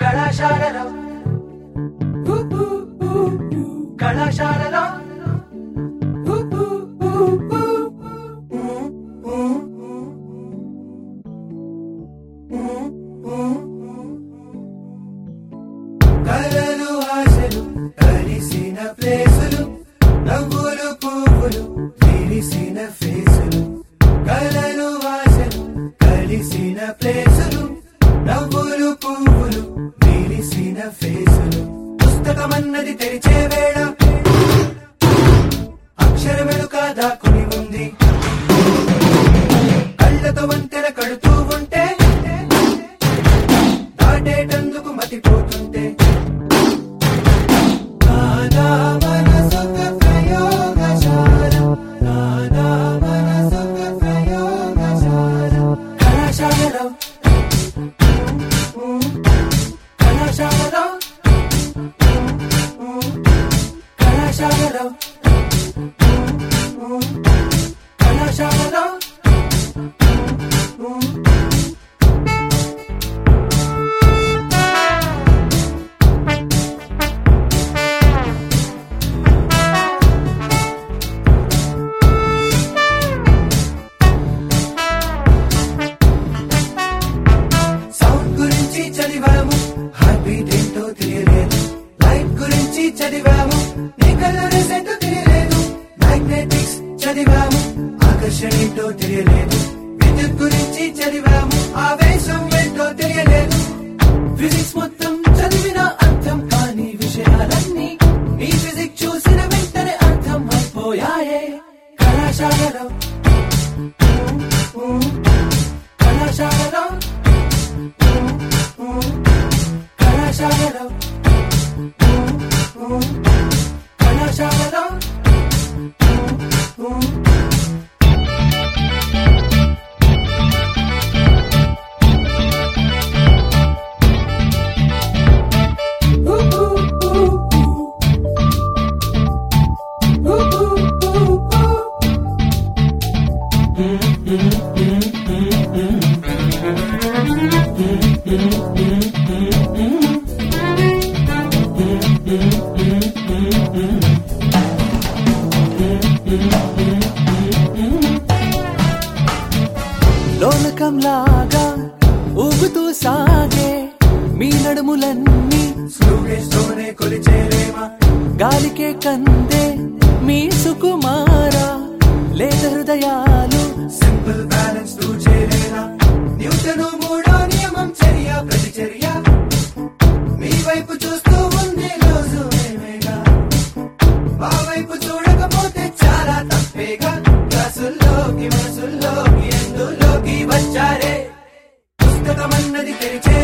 కళాశాలలో ఊ, ఊ, ఊ, ఊ. కళాశాలలో ఊ, ఊ, ఊ, ఊ. ఊ, ఊ, ఊ, ఊ. కలలు ఆశలు కలిసిన ప్లేసులు నవ్వులు పువ్వులు విరిసిన ఫేసులు కలలు ఆశలు కలిసిన ప్లేసులు నవ్వులు పువ్వులు విరిసిన ఫేసులు పుస్తకమన్నది తెరిచే వేళ అక్షరమెలుక దాక్కుని ఉంది కళ్ళతో వంతెన కడుతూ ఉంటే దాటేటందుకు మతిపోతుంటే నానా మనసొక ప్రయోగశాల నానా మనసొక ప్రయోగశాల కళాశాలలో కళాశాలలో కళాశాలలో కళాశాలలో సౌండ్ గురించి చదివాము హార్ట్ బీట్ ఏంటో తెలియలేదు లైట్ గురించి చదివాము నీ కలర్స్ ఏంటో తెలియలేదు మ్యాగ్నెటిక్స్ చదివాము ఆకర్షణ ఏంటో తెలియలేదు విద్యుత్ గురించి చదివాము ఆవేశం ఏంటో తెలియలేదు ఫిజిక్స్ మొత్తం చదివిన అర్థం కాని విషయాలన్నీ నీ ఫిజిక్స్ చూసిన వెంటనే అర్థం అయిపోయాయే కళాశాలలో కళాశాలలో కళాశాలలో కళాశాలలో లోలకంలాగా ఊగుతూ సాగే మీ నడుములన్నీ స్లోనే కొలిచేలేమా గాలికే కందే మీ సుకుమార లేత హృదయాలు సింపుల్ బ్యాలెన్స్ తూ చేరేనా న్యూటను మూడో నియమం చర్య ప్రతిచర్య మీ వైపు చూస్తూ ఉంది రోజు మేమేగా మా వైపు చూడకపోతే చాలా తప్పేగా క్లాసుల్లోకి మనసుల్లోకి ఎందులోకి వచ్చారే పుస్తకమన్నది తెరిచే